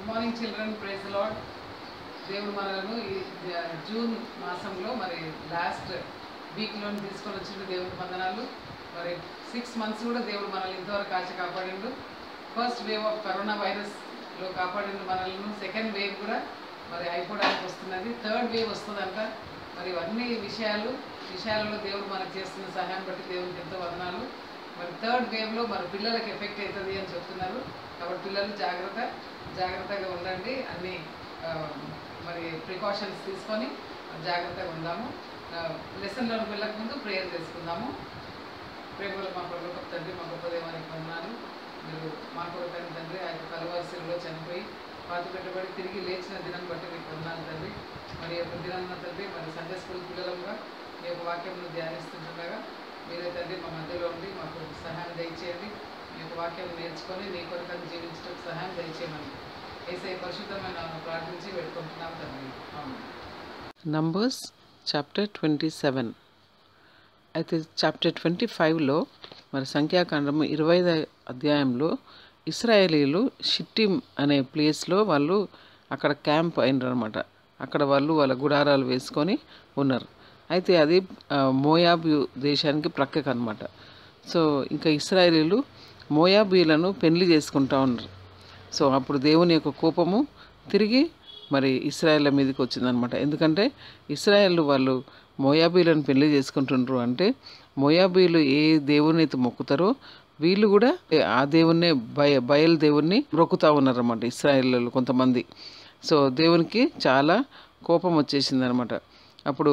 Good morning children praise Lord దేవుడు మనలను ఈ జ- జూన్ మాసంలో మరి లాస్ట్ వీక్లో తీసుకొని వచ్చిండు దేవుడి వందనాలు మరి సిక్స్ మంత్స్ కూడా దేవుడు మనల్ని ఇంతవరకు కాచి కాపాడిండు ఫస్ట్ వేవ్ ఆఫ్ కరోనా వైరస్లో కాపాడిండు మనల్ని సెకండ్ వేవ్ కూడా మరి అయిపోవడానికి వస్తున్నది థర్డ్ వేవ్ వస్తుందంట మరి ఇవన్నీ విషయాలు విషయాలలో దేవుడు మనకు చేస్తున్న సహాయం బట్టి దేవునికి ఎంతో వదనాలు మరి థర్డ్ వేవ్లో మరి పిల్లలకి ఎఫెక్ట్ అవుతుంది అని చెప్తున్నారు కాబట్టి పిల్లలు జాగ్రత్త జాగ్రత్తగా ఉండండి అన్ని ఆ, మరి ప్రికాషన్స్ తీసుకొని జాగ్రత్తగా ఉందాము లెసన్లోకి వెళ్ళక ముందు ప్రేయర్ చేసుకుందాము ప్రేమలో మా కొరకు తండ్రి మా గొప్ప దేవానికి వందనాలు మీరు మా కొరకు తండ్రి ఆ యొక్క కలవరిశిలో చనిపోయి పాతి పెట్టబడి తిరిగి లేచిన దినం బట్టి మీకు వందనాలు తండ్రి మరి ఈ యొక్క దినాన్న తండ్రి మరి సండే స్కూల్ పిల్లలుగా ఈ యొక్క వాక్యంను ధ్యానిస్తుండగా మీరే తండ్రి మా మధ్యలో ఉండి మాకు సహాయం దయచేయండి మీ యొక్క వాక్యం నేర్చుకొని నీ కొరకు జీవించడానికి సహాయం దయచేయమని ఏసై పరిశుద్ధమైన నామమున ప్రార్థించి పెట్టుకుంటున్నాం తండ్రి ఆమేన్. నంబర్స్ చాప్టర్ ట్వంటీ సెవెన్ అయితే చాప్టర్ ట్వంటీ ఫైవ్లో మరి సంఖ్యాకాండము ఇరవై అధ్యాయంలో ఇస్రాయేలీలు షిట్టిం అనే ప్లేస్లో వాళ్ళు అక్కడ క్యాంప్ అయినారు అనమాట అక్కడ వాళ్ళు వాళ్ళ గుడారాలు వేసుకొని ఉన్నారు అయితే అది ఆ, మోయాబు దేశానికి ప్రక్కకు అనమాట సో ఇంకా ఇస్రాయేలీలు మోయాబీలను పెళ్లి చేసుకుంటా ఉన్నారు సో అప్పుడు దేవుని యొక్క కోపము తిరిగి మరి ఇస్రాయేల్ మీదకి వచ్చిందనమాట ఎందుకంటే ఇస్రాయేల్ వాళ్ళు మోయాబీలను పెళ్లి చేసుకుంటుండ్రు అంటే మోయాబీలు ఏ దేవుని అయితే మొక్కుతారో వీళ్ళు కూడా ఆ దేవుణ్ణే బయ బయలు దేవుణ్ణి మొక్కుతా ఉన్నారన్నమాట ఇస్రాయేల్ కొంతమంది సో దేవునికి చాలా కోపం వచ్చేసింది అనమాట అప్పుడు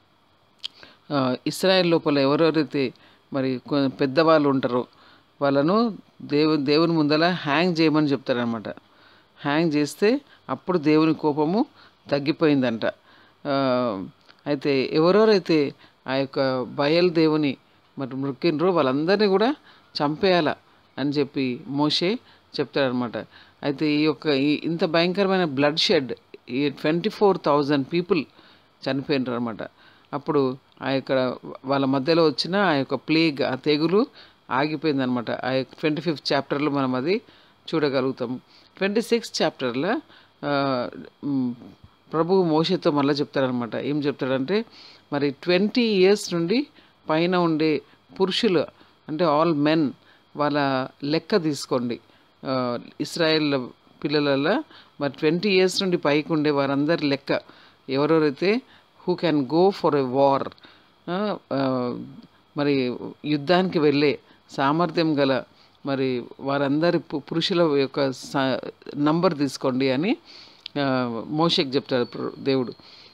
ఆ, ఇస్రాయేల్ లోపల ఎవరెవరైతే మరి కొ- పెద్దవాళ్ళు ఉంటారో వాళ్ళను దేవు దేవుని ముందల హ్యాంగ్ చేయమని చెప్తారనమాట హ్యాంగ్ చేస్తే అప్పుడు దేవుని కోపము తగ్గిపోయిందంట ఆ, అయితే ఎవరెవరైతే ఆ యొక్క బయలు దేవుని మరి మృక్కినరో వాళ్ళందరినీ కూడా చంపేయాల అని చెప్పి మోషే చెప్తాడనమాట అయితే ఈ యొక్క ఈ ఇంత భయంకరమైన బ్లడ్ షెడ్ ఈ ట్వంటీ ఫోర్ థౌజండ్ పీపుల్ చనిపోయినారు అనమాట అప్పుడు ఆ యొక్క వాళ్ళ మధ్యలో వచ్చిన ఆ యొక్క ప్లేగ్ ఆ తెగులు ఆగిపోయిందనమాట ఆ యొక్క ట్వంటీ ఫిఫ్త్ చాప్టర్లో మనం అది చూడగలుగుతాము ట్వంటీ సిక్స్త్ చాప్టర్లో ప్రభువు మోషతో మళ్ళీ చెప్తాడనమాట ఏం చెప్తాడంటే మరి ట్వంటీ ఇయర్స్ నుండి పైన ఉండే పురుషులు అంటే ఆల్ మెన్ వాళ్ళ లెక్క తీసుకోండి ఆ, ఇస్రాయేల్ పిల్లలలో మరి ట్వంటీ ఇయర్స్ నుండి పైకి ఉండే వారందరి లెక్క ఎవరెవరైతే who can go for a war మరి యుద్ధానికి వెళ్ళే సామర్థ్యం గల మరి వారందరి పు- పురుషుల యొక్క స- నంబర్ తీసుకోండి అని ఆ, మోషేకి చెప్తాడు ప్ర- దేవుడు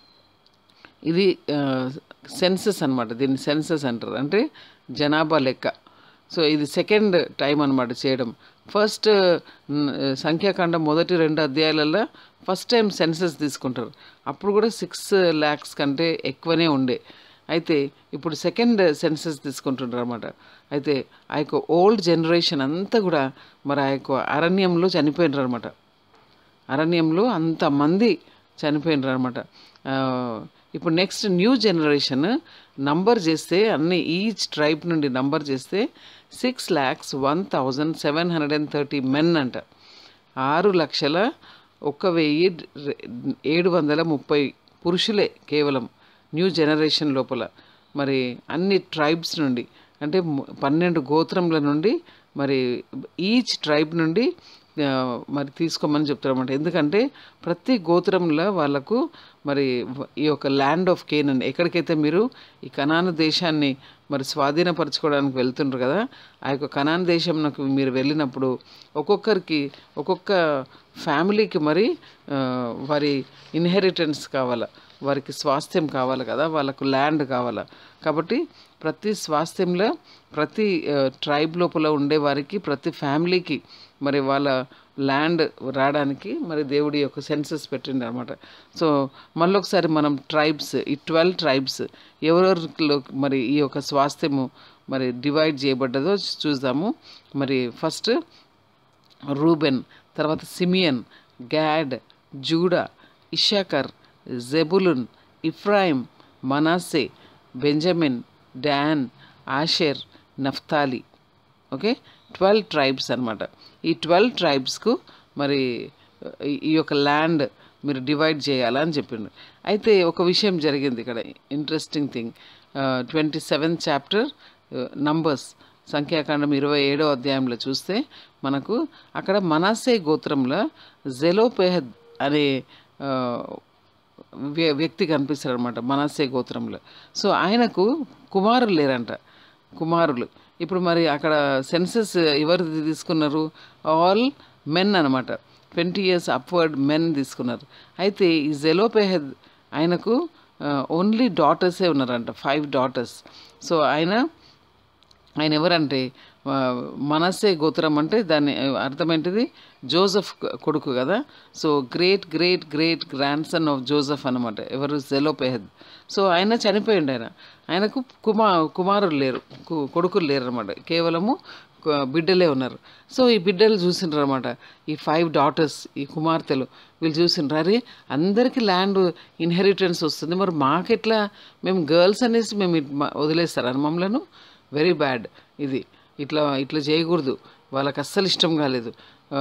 ఇది సెన్సస్ అన్నమాట దీన్ని సెన్సస్ అంటారు అంటే జనాభా లెక్క సో ఇది సెకండ్ టైం అన్నమాట చేయడం ఫస్ట్ సంఖ్యాకాండం మొదటి రెండు అధ్యాయాలలో ఫస్ట్ టైం సెన్సస్ తీసుకుంటారు అప్పుడు కూడా సిక్స్ ల్యాక్స్ కంటే ఎక్కువనే ఉండే అయితే ఇప్పుడు సెకండ్ సెన్సస్ తీసుకుంటుంటారు అనమాట అయితే ఆ యొక్క ఓల్డ్ జనరేషన్ అంతా కూడా మరి ఆ యొక్క అరణ్యంలో చనిపోయినారు అనమాట అరణ్యంలో అంతమంది చనిపోయినారు అనమాట ఇప్పుడు నెక్స్ట్ న్యూ జనరేషన్ నంబర్ చేస్తే అన్ని ఈచ్ ట్రైబ్ నుండి నంబర్ చేస్తే six lakhs one thousand seven hundred and thirty men అంట ఆరు లక్షల ఒక వెయ్యి రె- ఏడు వందల ముప్పై పురుషులే కేవలం న్యూ జనరేషన్ లోపల మరి అన్ని ట్రైబ్స్ నుండి అంటే ము- పన్నెండు గోత్రముల నుండి మరి ఈచ్ ట్రైబ్ నుండి ఆ, మరి తీసుకోమని చెప్తారన్నమాట ఎందుకంటే ప్రతి గోత్రంలో వాళ్ళకు మరి వ- ఈ యొక్క ల్యాండ్ ఆఫ్ కేనన్ ఎక్కడికైతే మీరు ఈ కనాను దేశాన్ని మరి స్వాధీనపరచుకోవడానికి వెళ్తుండ్రు కదా ఆ యొక్క కనాన్ దేశంకు మీరు వెళ్ళినప్పుడు ఒక్కొక్కరికి ఒక్కొక్క ఫ్యామిలీకి మరి ఆ, వారి ఇన్హెరిటెన్స్ కావాలా వారికి స్వాస్థ్యం కావాలి కదా వాళ్ళకు ల్యాండ్ కావాలా కాబట్టి ప్రతి స్వాస్థ్యంలో ప్రతి ట్రైబ్ లోపల ఉండే వారికి ప్రతి ఫ్యామిలీకి మరి వాళ్ళ ల్యాండ్ రావడానికి మరి దేవుడి యొక్క సెన్సస్ పెట్టిండు అనమాట సో మళ్ళొకసారి మనం ట్రైబ్స్ ఈ ట్వెల్వ్ ట్రైబ్స్ ఎవరెవరిలో మరి ఈ యొక్క స్వాస్థ్యము మరి డివైడ్ చేయబడ్డదో చూద్దాము మరి ఫస్ట్ రూబెన్ తర్వాత Simeon Gad Judah Issachar Zebulun Ephraim Manasseh Benjamin Dan Asher Naphtali okay twelve tribes అన్నమాట ఈ ట్వెల్వ్ ట్రైబ్స్కు మరి ఈ- ఈ యొక్క ల్యాండ్ మీరు డివైడ్ చేయాలని చెప్పిండు అయితే ఒక విషయం జరిగింది ఇక్కడ interesting thing twenty seventh chapter Numbers సంఖ్యాకాండం ఇరవై ఏడో అధ్యాయంలో చూస్తే మనకు అక్కడ మనాసే గోత్రంలో జెలోపెహద్ అనే ఆ, వ్య- వ్యక్తి కనిపిస్తాడు అనమాట మనస్సే గోత్రంలో సో ఆయనకు కుమారులు లేరంట కుమారులు ఇప్పుడు మరి అక్కడ సెన్సెస్ ఎవరు తీసుకున్నారు ఆల్ మెన్ అనమాట ట్వంటీ ఇయర్స్ అప్వర్డ్ మెన్ తీసుకున్నారు అయితే ఈ జెలోపెహద్ ఆయనకు ఓన్లీ డాటర్సే ఉన్నారంట ఫైవ్ డాటర్స్ సో ఆయన ఆయన ఎవరంటే ఆ, మనస్సే గోత్రం అంటే దాని అర్థం ఏంటిది జోసఫ్ కొడుకు కదా so great great great grandson of Joseph అనమాట ఎవరు జెలోపెహద్ సో ఆయన చనిపోయిండు ఆయన ఆయనకు కుమా కుమారులు లేరు కు- కొడుకులు లేరు అనమాట కేవలము కు- బిడ్డలే ఉన్నారు సో ఈ బిడ్డలు చూసిండ్రు అనమాట ఈ ఫైవ్ డాటర్స్ ఈ కుమార్తెలు వీళ్ళు చూసిండ్రు అరే అందరికీ ల్యాండ్ ఇన్హెరిటెన్స్ వస్తుంది మరి మాకెట్లా మేము గర్ల్స్ అనేసి మేము ఇట్ మ- వదిలేస్తారా మమ్మలను వెరీ బ్యాడ్ ఇది ఇట్లా ఇట్లా చేయకూడదు వాళ్ళకి అస్సలు ఇష్టం కాలేదు ఆ,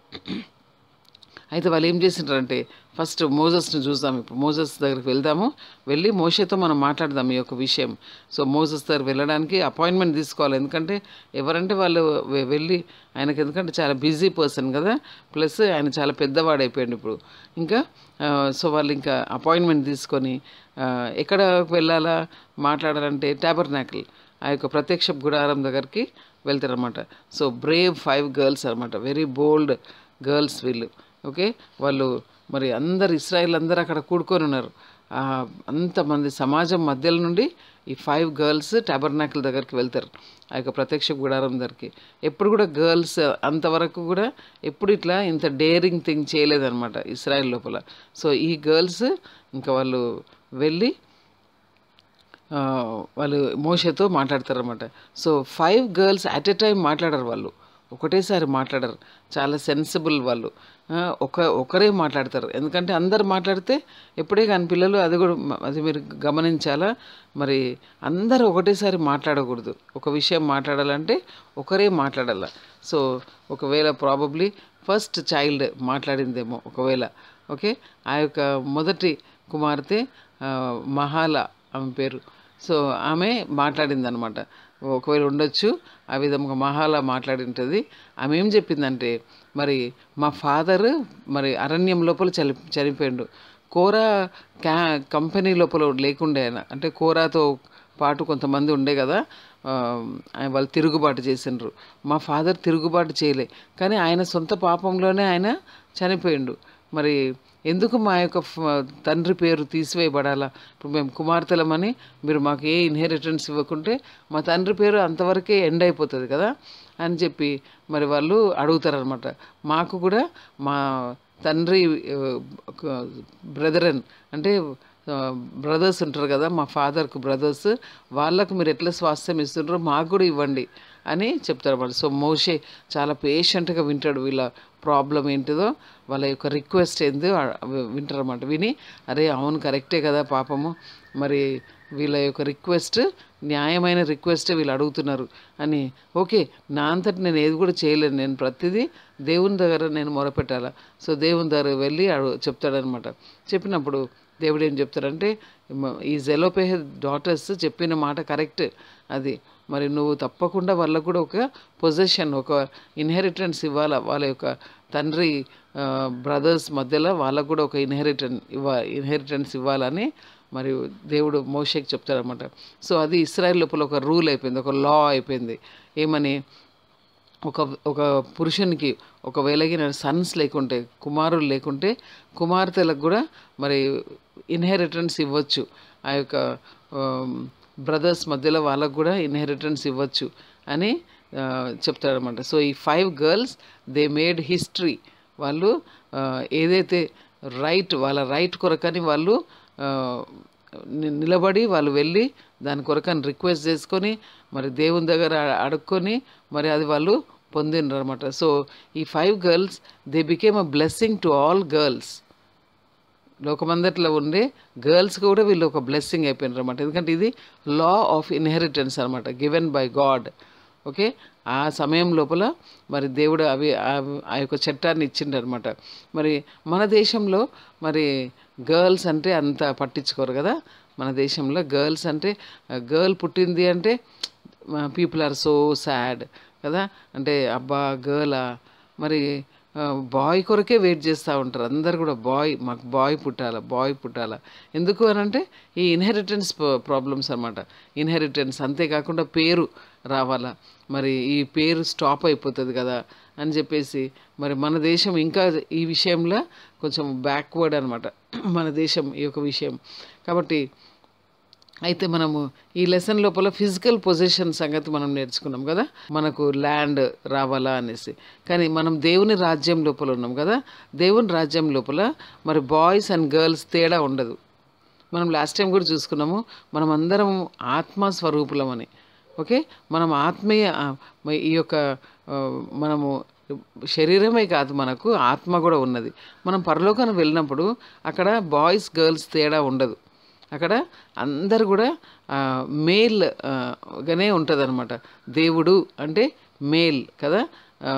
అయితే వాళ్ళు ఏం చేసిండ్రంటే ఫస్ట్ మోజస్ని చూద్దాం ఇప్పుడు మోజస్ దగ్గరికి వెళ్దాము వెళ్ళి మోషేతో మనం మాట్లాడదాం ఈ యొక్క విషయం సో మోజస్ దగ్గర వెళ్ళడానికి అపాయింట్మెంట్ తీసుకోవాలి ఎందుకంటే ఎవరంటే వాళ్ళు వె- వెళ్ళి ఆయనకి ఎందుకంటే చాలా బిజీ పర్సన్ కదా ప్లస్ ఆయన చాలా పెద్దవాడు అయిపోయాడు ఇప్పుడు ఇంకా ఆ, సో వాళ్ళు ఇంకా అపాయింట్మెంట్ తీసుకొని ఆ, ఎక్కడ వెళ్ళాలా మాట్లాడాలంటే ట్యాబర్నాకిల్ ఆ యొక్క ప్రత్యక్ష గుడారం దగ్గరికి వెళ్తారనమాట సో బ్రేవ్ ఫైవ్ గర్ల్స్ అనమాట వెరీ బోల్డ్ గర్ల్స్ వీళ్ళు ఓకే వాళ్ళు మరి అందరు ఇస్రాయిల్ అందరూ అక్కడ కూడుకొని ఉన్నారు ఆ, అంతమంది సమాజం మధ్యలో నుండి ఈ ఫైవ్ గర్ల్స్ టాబర్నాకిల్ దగ్గరికి వెళ్తారు ఆ యొక్క ప్రత్యక్ష గుడారం దగ్గరికి ఎప్పుడు కూడా గర్ల్స్ అంతవరకు కూడా ఎప్పుడు ఇట్లా ఇంత డేరింగ్ థింగ్ చేయలేదన్నమాట ఇస్రాయిల్ లోపల సో ఈ గర్ల్స్ ఇంకా వాళ్ళు వెళ్ళి ఆ, వాళ్ళు మోషతో మాట్లాడతారన్నమాట so five girls at a time మాట్లాడరు వాళ్ళు ఒకటేసారి మాట్లాడరు చాలా సెన్సిబుల్ వాళ్ళు ఆ, ఒక ఒకరే మాట్లాడతారు ఎందుకంటే అందరు మాట్లాడితే ఎప్పుడే కానీ పిల్లలు అది కూడా మ- అది మీరు గమనించాలా మరి అందరూ ఒకటేసారి మాట్లాడకూడదు ఒక విషయం మాట్లాడాలంటే ఒకరే మాట్లాడాల సో ఒకవేళ ప్రాబబ్లీ ఫస్ట్ చైల్డ్ మాట్లాడిందేమో ఒకవేళ ఓకే ఆ యొక్క మొదటి కుమార్తె ఆ, మహాల ఆమె పేరు సో ఆమె మాట్లాడింది అనమాట ఒకవేళ ఉండొచ్చు ఆ విధంగా మహాల మాట్లాడి ఉంటుంది ఆమె ఏం చెప్పిందంటే మరి మా ఫాదర్ మరి అరణ్యం లోపల చని చనిపోయిండు కోరా క్యా కంపెనీ లోపల లేకుండే ఆయన అంటే కోరాతో పాటు కొంతమంది ఉండే కదా ఆ, ఆయన వాళ్ళు తిరుగుబాటు చేసిండ్రు మా ఫాదర్ తిరుగుబాటు చేయలే కానీ ఆయన సొంత పాపంలోనే ఆయన చనిపోయిండు మరి ఎందుకు మా యొక్క ఫ- తండ్రి పేరు తీసివేయబడాలా ఇప్పుడు మేము కుమార్తెలమని మీరు మాకు ఏ ఇన్హెరిటెన్స్ ఇవ్వకుంటే మా తండ్రి పేరు అంతవరకే ఎండ్ అయిపోతుంది కదా అని చెప్పి మరి వాళ్ళు అడుగుతారనమాట మాకు కూడా మా తండ్రి బ్రదరన్ అంటే బ్రదర్స్ ఉంటారు కదా మా ఫాదర్కు బ్రదర్స్ వాళ్ళకు మీరు ఎట్లా స్వాస్థ్యం ఇస్తుంటారో మాకు కూడా ఇవ్వండి అని చెప్తారు అన్నమాట సో మోషే చాలా పేషెంట్గా వింటాడు వీళ్ళ ప్రాబ్లం ఏంటిదో వాళ్ళ యొక్క రిక్వెస్ట్ ఏందో వింటారు అనమాట విని అరే అవును కరెక్టే కదా పాపము మరి వీళ్ళ యొక్క రిక్వెస్ట్ న్యాయమైన రిక్వెస్ట్ వీళ్ళు అడుగుతున్నారు అని ఓకే నా అంతటి నేను ఏది కూడా చేయలేను నేను ప్రతిదీ దేవుని దగ్గర నేను మొరపెట్టాలా సో దేవుని దగ్గర వెళ్ళి అడుగు చెప్తాడనమాట చెప్పినప్పుడు దేవుడు ఏం చెప్తాడంటే మ- ఈ జెలోపేహ డాటర్స్ చెప్పిన మాట కరెక్ట్ అది మరి నువ్వు తప్పకుండా వాళ్ళకు కూడా ఒక పొజిషన్ ఒక ఇన్హెరిటెన్స్ ఇవ్వాలా వాళ్ళ యొక్క తండ్రి బ్రదర్స్ మధ్యలో వాళ్ళకు కూడా ఒక ఇన్హెరిటెన్ ఇవ్వ ఇన్హెరిటెన్స్ ఇవ్వాలని మరి దేవుడు మోషేకి చెప్తాడనమాట సో అది ఇస్రాయల్ లోపల ఒక రూల్ అయిపోయింది ఒక లా అయిపోయింది ఏమని ఒక ఒక పురుషునికి ఒకవేళకి సన్స్ లేకుంటే కుమారులు లేకుంటే కుమార్తెలకు కూడా మరి ఇన్హెరిటెన్స్ ఇవ్వచ్చు ఆ యొక్క బ్రదర్స్ మధ్యలో వాళ్ళకు కూడా ఇన్హెరిటెన్స్ ఇవ్వచ్చు అని ఆ, చెప్తాడనమాట సో ఈ five girls they made history వాళ్ళు ఆ, ఏదైతే రైట్ వాళ్ళ రైట్ కొరకని వాళ్ళు ఆ, ని- నిలబడి వాళ్ళు వెళ్ళి దాని కొరకని రిక్వెస్ట్ చేసుకొని మరి దేవుని దగ్గర అ- అడుక్కొని మరి అది వాళ్ళు పొందినరు అనమాట సో ఈ five girls they became a blessing to all girls లోకమందట్లో ఉండే గర్ల్స్ కూడా వీళ్ళు ఒక బ్లెస్సింగ్ అయిపోయినారు అనమాట ఎందుకంటే ఇది లా ఆఫ్ ఇన్హెరిటెన్స్ అనమాట గివెన్ బై గాడ్ ఓకే ఆ సమయం లోపల మరి దేవుడు అవి ఆ- ఆ యొక్క చట్టాన్ని ఇచ్చిండు అనమాట మరి మన దేశంలో మరి గర్ల్స్ అంటే అంత పట్టించుకోరు కదా మన దేశంలో గర్ల్స్ అంటే గర్ల్ పుట్టింది అంటే పీపుల్ ఆర్ సో సాడ్ కదా అంటే అబ్బా గర్లా మరి బాయ్ కొరకే వెయిట్ చేస్తూ ఉంటారు అందరు కూడా బాయ్ మాకు బాయ్ పుట్టాలా బాయ్ పుట్టాలా ఎందుకు అని అంటే ఈ ఇన్హెరిటెన్స్ ప్రాబ్లమ్స్ అనమాట ఇన్హెరిటెన్స్ అంతేకాకుండా పేరు రావాలా మరి ఈ పేరు స్టాప్ అయిపోతుంది కదా అని చెప్పేసి మరి మన దేశం ఇంకా ఈ విషయంలో కొంచెం బ్యాక్వర్డ్ అనమాట మన దేశం ఈ యొక్క విషయం కాబట్టి అయితే మనము ఈ లెసన్ లోపల ఫిజికల్ పొజిషన్ సంగతి మనం నేర్చుకున్నాం కదా మనకు ల్యాండ్ రావాలా అనేసి కానీ మనం దేవుని రాజ్యం లోపల ఉన్నాం కదా దేవుని రాజ్యం లోపల మరి బాయ్స్ అండ్ గర్ల్స్ తేడా ఉండదు మనం లాస్ట్ టైం కూడా చూసుకున్నాము మనం అందరం ఆత్మ స్వరూపులం అని ఓకే మనం ఆత్మీయ ఆ, మ- ఈ యొక్క ఆ, మనము శరీరమే కాదు మనకు ఆత్మ కూడా ఉన్నది మనం పరలోకానికి వెళ్ళినప్పుడు అక్కడ బాయ్స్ గర్ల్స్ తేడా ఉండదు అక్కడ అందరు కూడా మేల్ గానే ఉంటుంది అనమాట దేవుడు అంటే మేల్ కదా ఆ,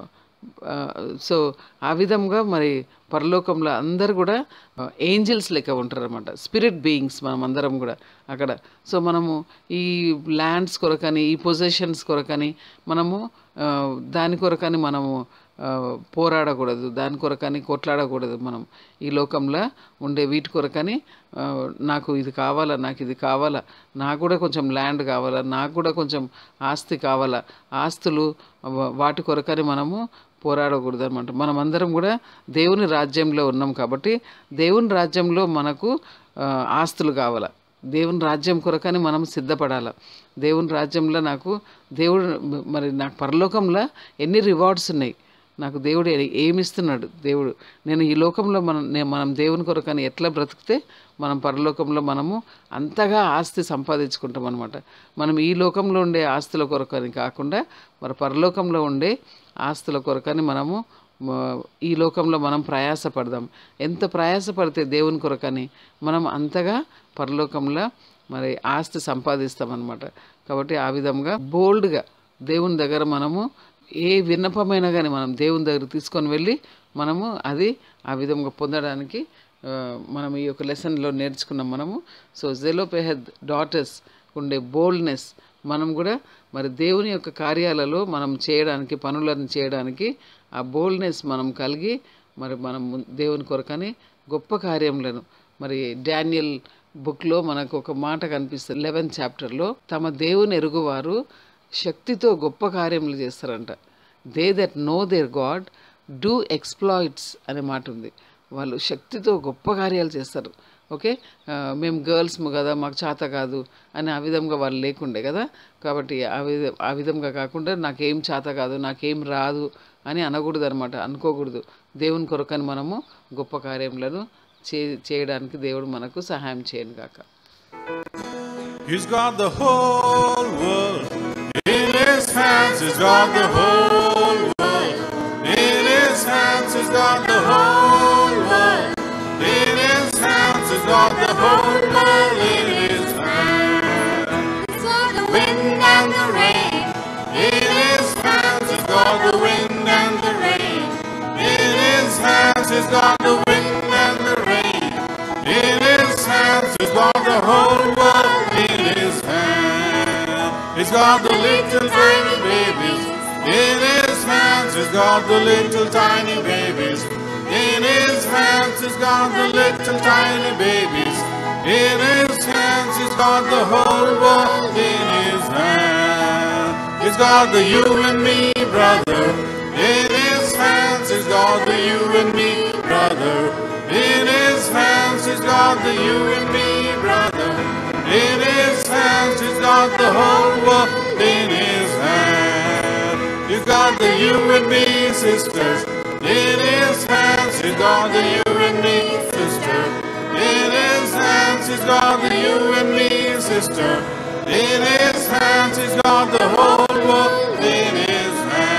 ఆ, సో ఆ విధంగా మరి పరలోకంలో అందరు కూడా ఏంజల్స్ లెక్క ఉంటారు అనమాట స్పిరిట్ బీయింగ్స్ మనం అందరం కూడా అక్కడ సో మనము ఈ ల్యాండ్స్ కొరకని ఈ పొజిషన్స్ కొరకని మనము ఆ, దాని కొరకని మనము ఆ, పోరాడకూడదు దాని కొరకని కొట్లాడకూడదు మనం ఈ లోకంలో ఉండే వీటి కొరకని ఆ, నాకు ఇది కావాలా నాకు ఇది కావాలా నాకు కూడా కొంచెం ల్యాండ్ కావాలా నాకు కూడా కొంచెం ఆస్తి కావాలా ఆస్తులు వా- వాటి కొరకని మనము పోరాడకూడదు అనమాట మనం అందరం కూడా దేవుని రాజ్యంలో ఉన్నాం కాబట్టి దేవుని రాజ్యంలో మనకు ఆ, ఆస్తులు కావాలా దేవుని రాజ్యం కొరకని మనం సిద్ధపడాలి దేవుని రాజ్యంలో నాకు దేవుడు మరి నాకు పరలోకంలో ఎన్ని రివార్డ్స్ ఉన్నాయి నాకు దేవుడు ఏ- ఏమి ఇస్తున్నాడు దేవుడు నేను ఈ లోకంలో మనం నే- మనం దేవుని కొరకని ఎట్లా బ్రతికితే మనం పరలోకంలో మనము అంతగా ఆస్తి సంపాదించుకుంటాం అనమాట మనం ఈ లోకంలో ఉండే ఆస్తుల కొరకని కాకుండా మరి పరలోకంలో ఉండే ఆస్తుల కొరకని మనము మ- ఈ లోకంలో మనం ప్రయాసపడదాం ఎంత ప్రయాసపడితే దేవుని కొరకని మనం అంతగా పరలోకంలో మరి ఆస్తి సంపాదిస్తామన్నమాట కాబట్టి ఆ విధంగా బోల్డ్గా దేవుని దగ్గర మనము ఏ విన్నపమైనా కానీ మనం దేవుని దగ్గర తీసుకొని వెళ్ళి మనము అది ఆ విధంగా పొందడానికి ఆ, మనం ఈ యొక్క లెసన్లో నేర్చుకున్నాం మనము సో జెలోపెహద్ డాటర్స్ ఉండే బోల్డ్నెస్ మనం కూడా మరి దేవుని యొక్క కార్యాలలో మనం చేయడానికి పనులను చేయడానికి ఆ బోల్డ్నెస్ మనం కలిగి మరి మనం ముం- దేవుని కొరకని గొప్ప కార్యములను మరి డానియల్ బుక్లో మనకు ఒక మాట కనిపిస్తుంది లెవెన్త్ చాప్టర్లో తమ దేవుని ఎరుగువారు శక్తితో గొప్ప కార్యములు చేస్తారంట they that know their God do exploits అనే మాట ఉంది వాళ్ళు శక్తితో గొప్ప కార్యాలు చేస్తారు ఓకే ఆ, మేము గర్ల్స్ కదా మాకు చేత కాదు అని ఆ విధంగా వాళ్ళు లేకుండే కదా కాబట్టి ఆ విధ ఆ విధంగా కాకుండా నాకేం చేత కాదు నాకేం రాదు అని అనకూడదు అనమాట అనుకోకూడదు దేవుని కొరకని మనము గొప్ప కార్యములను చే చేయడానికి దేవుడు మనకు సహాయం చేయను గాక He's got the whole world in his hands. He's got the whole world in his hands. He's got the whole world in his hands. He's got the whole world in his hands. He's got the wind and the rain. In his hands, he's got the wind and the rain. In his hands, he's got the wind and the rain. In his hands, he's got the whole world in his hands. He's got the little tiny babies. In his hands, he's got the little tiny babies. In his hands, he's got the little tiny babies. In his hands, he's got the whole world in his hands. He's got the you and me, brother. In his hands, he's got the you and me, brother. In his hands, he's got the you and me, brother. In his hands, he's got the whole world in his hands. He's got the you and me, sisters. In his hands, he's got the you and me, sister. In his hands, he's got the you and me, sister. In his hands, he's got the whole world in his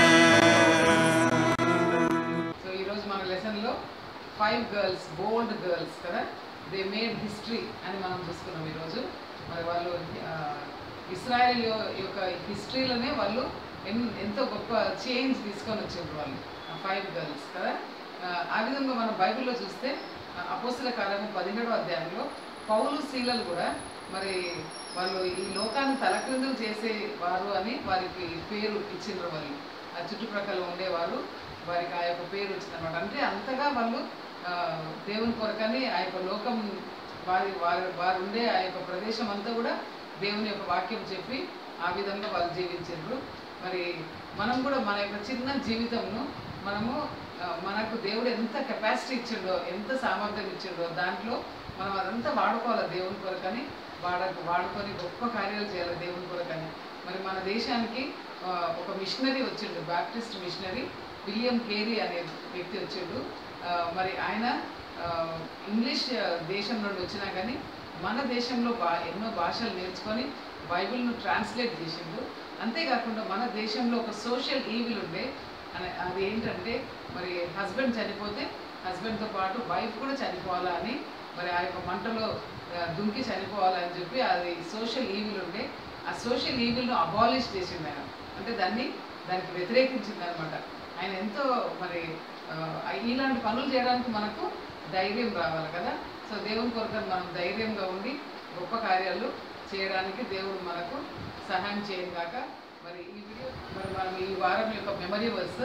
hands. So ఈరోజు మన లెసన్లో five girls bold girls కదా they made history అని మనం చూసుకున్నాం ఈరోజు మరి వాళ్ళు ఇస్రాయల్ యొ- యొక్క హిస్టరీలోనే వాళ్ళు ఎన్ ఎంతో గొప్ప చేంజ్ తీసుకొని వచ్చారు వాళ్ళు ఫైవ్ గర్ల్స్ కదా ఆ, ఆ విధంగా మనం బైబిల్లో చూస్తే అపోస్తుల కాలము పదిహేడవ అధ్యాయంలో పౌలు శీలలు కూడా మరి వాళ్ళు ఈ లోకాన్ని తలక్రిందులు చేసే వారు అని వారికి పేరు ఇచ్చిండ్రు వాళ్ళు ఆ చుట్టుప్రక్కల ఉండేవారు వారికి ఆ యొక్క పేరు వచ్చిందనమాట అంటే అంతగా వాళ్ళు ఆ, దేవుని కొరకని ఆ యొక్క లోకం వారి వారి వారు ఉండే ఆ యొక్క ప్రదేశం అంతా కూడా దేవుని యొక్క వాక్యం చెప్పి ఆ విధంగా వాళ్ళు జీవించారు మరి మనం కూడా మన యొక్క చిన్న జీవితంను మనము ఆ, మనకు దేవుడు ఎంత కెపాసిటీ ఇచ్చిండో ఎంత సామర్థ్యం ఇచ్చిండో దాంట్లో మనం అదంతా వాడుకోవాలి దేవుని కొరకని వాడ వాడుకొని గొప్ప కార్యాలు చేయాలి దేవుని కొరకని మరి మన దేశానికి ఆ, ఒక మిషనరీ వచ్చిండు బాప్టిస్ట్ మిషనరీ విలియం కేరీ అనే వ్యక్తి వచ్చిండు ఆ, మరి ఆయన ఆ, ఇంగ్లీష్ ఆ, దేశం నుండి వచ్చినా కానీ మన దేశంలో బా ఎన్నో భాషలు నేర్చుకొని బైబిల్ను ట్రాన్స్లేట్ చేసిండు అంతేకాకుండా మన దేశంలో ఒక సోషల్ ఈవిల్ ఉండే అని అది ఏంటంటే మరి హస్బెండ్ చనిపోతే హస్బెండ్తో పాటు వైఫ్ కూడా చనిపోవాలా అని మరి ఆ యొక్క మంటలో ఆ, దుంకి చనిపోవాలని చెప్పి అది సోషల్ ఈవిల్ ఉండే ఆ సోషల్ ఈవిల్ను అబాలిష్ చేసిండు ఆయన అంటే దాన్ని దానికి వ్యతిరేకించింది అనమాట ఆయన ఎంతో మరి ఆ, ఇలాంటి పనులు చేయడానికి మనకు ధైర్యం రావాలి కదా సో దేవుని కొరకు మనం ధైర్యంగా ఉండి గొప్ప కార్యాలు చేయడానికి దేవుడు మనకు సహాయం చేయను కాక మరి ఈ వీడియో మరి మనం ఈ వారం యొక్క మెమరీ వర్స్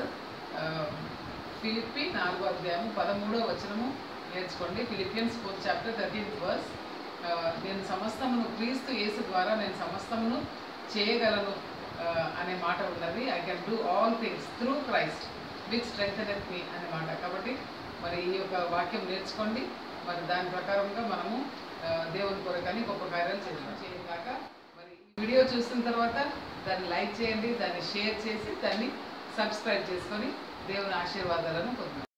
ఫిలిప్పి నాలుగో అధ్యాయం పదమూడో వచనము నేర్చుకోండి Philippians fourth chapter thirteenth verse నేను సమస్తమును క్రీస్తు యేసు ద్వారా నేను సమస్తమును చేయగలను ఆ, అనే మాట ఉన్నది I can do all things through Christ with strength me అనే మాట కాబట్టి మరి ఈ యొక్క వాక్యం నేర్చుకోండి మరి దాని ప్రకారంగా మనము ఆ, దేవుని కొరకని గొప్ప కార్యాలు చేయాలి చేయను కాక మరి ఈ వీడియో చూసిన తర్వాత దాన్ని లైక్ చేయండి దాన్ని షేర్ చేసి దాన్ని సబ్స్క్రైబ్ చేసుకొని దేవుని ఆశీర్వాదాలను పొందండి